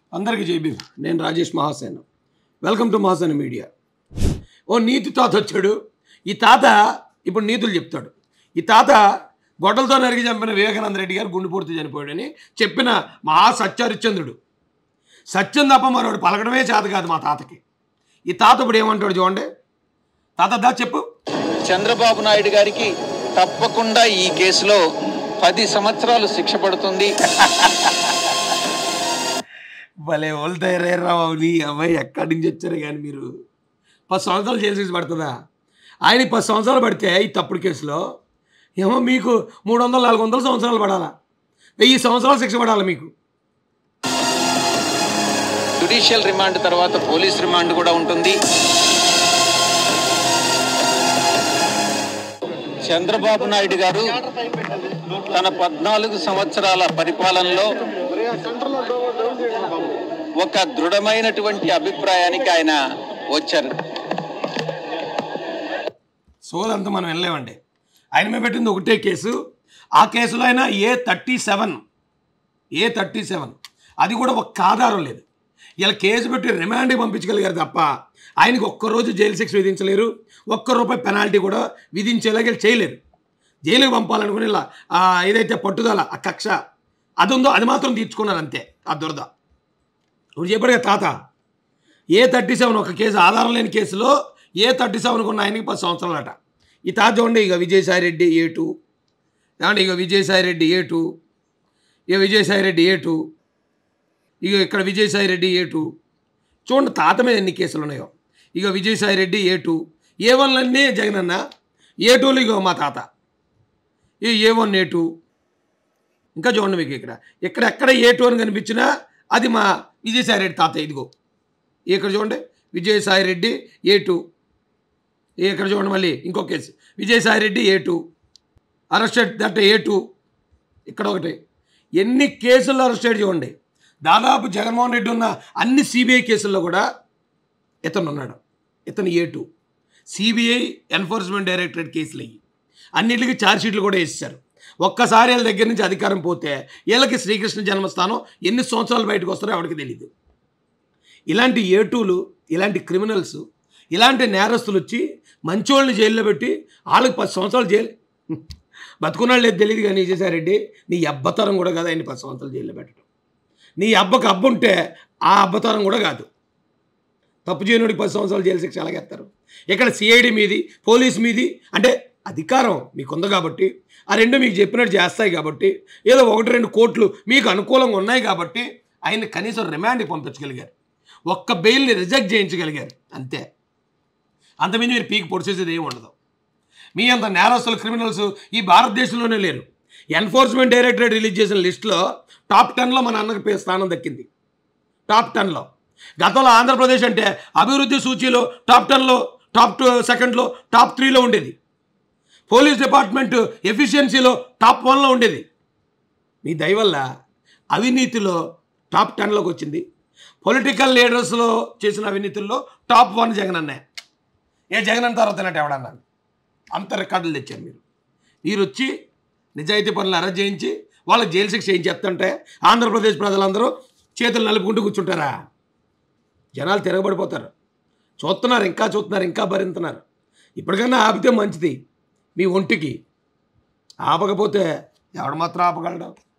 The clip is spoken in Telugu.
అందరికీ జైబీ నేను Rajesh Mahasena welcome to Mahasena media ఓ నీతి తాత వచ్చాడు ఈ తాత ఇప్పుడు నీతులు చెప్తాడు ఈ తాత గొడ్డలతో నరిగి చంపిన వివేకానంద రెడ్డి గారు గుండెపూర్తి చనిపోయాడని చెప్పిన మహా సత్యహరిశ్చంద్రుడు సత్యం తప్ప మరొకటి పలకడమే చేత కాదు మా తాతకి ఈ తాత ఇప్పుడు ఏమంటాడు చూడండి తాత దా చెప్పు చంద్రబాబు నాయుడు గారికి తప్పకుండా ఈ కేసులో పది సంవత్సరాలు శిక్ష పడుతుంది భలే వాళ్ళు తయారయ్యారా బాబు నీ అమ్మాయి ఎక్కడి నుంచి వచ్చారు కానీ మీరు పది సంవత్సరాలు జైలు శిక్ష పడుతుందా ఆయన పది సంవత్సరాలు పడితే ఈ తప్పుడు కేసులో ఏమో మీకు మూడు వందలు నాలుగు వందల సంవత్సరాలు పడాలా వెయ్యి సంవత్సరాలు శిక్ష పడాలి మీకు జుడిషియల్ రిమాండ్ తర్వాత పోలీస్ రిమాండ్ కూడా ఉంటుంది చంద్రబాబు నాయుడు గారు తన పద్నాలుగు సంవత్సరాల పరిపాలనలో ఒక దృఢమైనటువంటి అభిప్రాయానికి ఆయన వచ్చారు సోదంతా మనం వెళ్ళలేమండి ఆయన మీద పెట్టింది ఒకటే కేసు ఆ కేసులో అయినా A thirty seven A thirty seven అది కూడా ఒక్క ఆధారం లేదు ఇలా కేసు పెట్టి రిమాండ్కి పంపించగలిగారు తప్ప ఆయనకి ఒక్కరోజు జైలు శిక్ష విధించలేరు ఒక్క రూపాయి పెనాల్టీ కూడా విధించేలాగా వీళ్ళు చేయలేరు జైలుకి పంపాలనుకుని ఇలా ఆ ఏదైతే పట్టుదల ఆ కక్ష అది ఉందో అది మాత్రం తీర్చుకున్నారు అంతే ఆ దురద ఇప్పుడు చెప్పాడు కదా తాత ఏ థర్టీ సెవెన్ ఒక కేసు ఆధారం లేని కేసులో ఏ థర్టీ సెవెన్ ఉన్న ఆయనకి పది సంవత్సరాలట ఈ తాత చూడండి ఇక విజయసాయి రెడ్డి ఏ టూ ఏమండి ఇక విజయసాయి రెడ్డి ఏ టూ ఇక విజయసాయి రెడ్డి ఏ టూ ఇక ఇక్కడ విజయసాయి రెడ్డి ఏ టూ చూడండి తాత మీద ఎన్ని కేసులు ఉన్నాయో ఇక Vijayasai Reddy A two A వన్లన్నీ జగనన్న ఏ టూలు ఇగో మా తాత ఈ ఏ వన్ ఏ టూ ఇంకా చూడండి మీకు ఇక్కడ ఇక్కడ ఎక్కడ ఏ టూ అని కనిపించినా అది మా విజయసాయి రెడ్డి తాత ఇదిగో ఇక్కడ చూడండి విజయసాయి రెడ్డి ఏ టూ ఇక్కడ చూడండి మళ్ళీ ఇంకో case Vijayasai Reddy A two arrested that A two ఇక్కడ ఒకటి ఎన్ని కేసుల్లో అరెస్టెడ్ చూడండి దాదాపు జగన్మోహన్ రెడ్డి ఉన్న అన్ని సిబిఐ కేసుల్లో కూడా ఇతను ఉన్నాడు ఇతను A two CBI enforcement directorate కేసులు అయ్యి అన్నిటికీ ఛార్జ్షీట్లు కూడా వేసేసారు ఒక్కసారి వీళ్ళ దగ్గర నుంచి అధికారం పోతే వీళ్ళకి శ్రీకృష్ణ జన్మస్థానం ఎన్ని సంవత్సరాలు బయటకు వస్తారో ఎవరికి తెలియదు ఇలాంటి ఏటూలు ఇలాంటి క్రిమినల్స్ ఇలాంటి నేరస్తులు వచ్చి మంచోళ్ళని జైల్లో పెట్టి వాళ్ళకి పది సంవత్సరాలు జైలు బతుకున్నాళ్ళు లేదు తెలియదు కానీ విజయసాయిరెడ్డి నీ అబ్బతరం కూడా కాదు ఆయన పది సంవత్సరాలు జైల్లో పెట్టడం నీ అబ్బకు అబ్బ ఉంటే ఆ అబ్బతరం కూడా కాదు తప్పు చేయనుడికి పది సంవత్సరాలు జైలు శిక్ష ఎలాగేస్తారు ఇక్కడ సిఐడి మీది పోలీస్ మీది అంటే అధికారం మీకు ఉంది కాబట్టి ఆ రెండు మీకు చెప్పినట్టు చేస్తాయి కాబట్టి ఏదో ఒకటి రెండు కోట్లు మీకు అనుకూలంగా ఉన్నాయి కాబట్టి ఆయన కనీసం రిమాండ్కి పంపించగలిగారు ఒక్క బెయిల్ని రిజెక్ట్ చేయించగలిగారు అంతే అంతమంది మీరు పీకి పొడిచేసేది ఏమి ఉండదు మీ అంత నేరస్తులు క్రిమినల్స్ ఈ భారతదేశంలోనే లేరు ఎన్ఫోర్స్మెంట్ డైరెక్టరేట్ రిలీజ్ చేసిన లిస్టులో టాప్ టెన్లో మన అన్నకి పే స్థానం దక్కింది టాప్ టెన్లో గతంలో ఆంధ్రప్రదేశ్ అంటే అభివృద్ధి సూచీలో టాప్ టెన్లో టాప్ టూ సెకండ్లో టాప్ త్రీలో ఉండేది పోలీస్ డిపార్ట్మెంట్ ఎఫిషియన్సీలో టాప్ వన్లో ఉండేది మీ దయ వల్ల అవినీతిలో టాప్ టెన్లోకి వచ్చింది పొలిటికల్ లీడర్స్లో చేసిన అవినీతుల్లో టాప్ వన్ జగన్ అన్నయ్య ఏ జగన్ అన్న తర్వాత తిన్నట్టు ఎవడన్నాను అంత రికార్డులు తెచ్చారు మీరు మీరు వచ్చి నిజాయితీ పనులు అరెస్ట్ చేయించి వాళ్ళకి జైలు శిక్ష ఏం చెప్తుంటే ఆంధ్రప్రదేశ్ ప్రజలందరూ చేతులు నలుపుకుంటూ కూర్చుంటారా జనాలు తిరగబడిపోతారు చూస్తున్నారు ఇంకా చూస్తున్నారు ఇంకా భరింతున్నారు ఇప్పటికన్నా ఆపితే మంచిది మీ ఒంటికి ఆపకపోతే ఎవడు మాత్రం ఆపగలడు